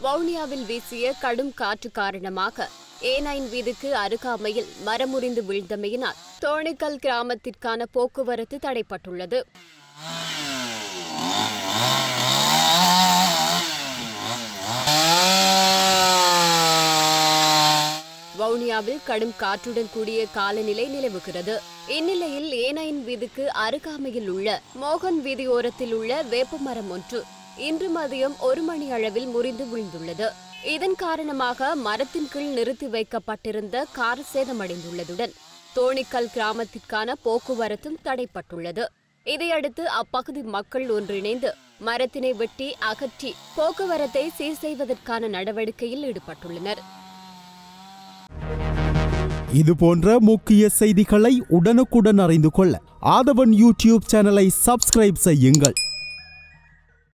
வவுனியாவில் வீசிய கடும் காற்று காரணமாக ஏனைன் வீதிக்கு அருகாமையில் மரமுறிந்து வீழ்ந்தமையினால் தோணிக்கல் கிராமத்திற்கான போக்குவரத்து தடைப்பட்டுள்ளது வவுனியாவில் கடும் காற்றுடன் கூடிய காலநிலை நிலவுகிறது இந்நிலையில் ஏனையின் வீதிக்கு அருகாமையில் உள்ள மோகன் வீதியோரத்தில் உள்ள வேப்பமரம் ஒன்று இன்று மதியம் ஒரு மணி அளவில் முறிந்து விழுந்துள்ளது இதன் காரணமாக மரத்தின் கீழ் நிறுத்தி வைக்கப்பட்டிருந்த கார் சேதமடைந்துள்ளதுடன் தோணிக்கல் கிராமத்திற்கான போக்குவரத்தும் தடைப்பட்டுள்ளது இதையடுத்து அப்பகுதி மக்கள் ஒன்றிணைந்து மரத்தினை வெட்டி அகற்றி போக்குவரத்தை சீர் செய்வதற்கான நடவடிக்கையில் ஈடுபட்டுள்ளனர் இது போன்ற முக்கிய செய்திகளை உடனுக்குடன் அறிந்து கொள்ள ஆதவன் யூடியூப் சேனலை சப்ஸ்கிரைப் செய்யுங்கள்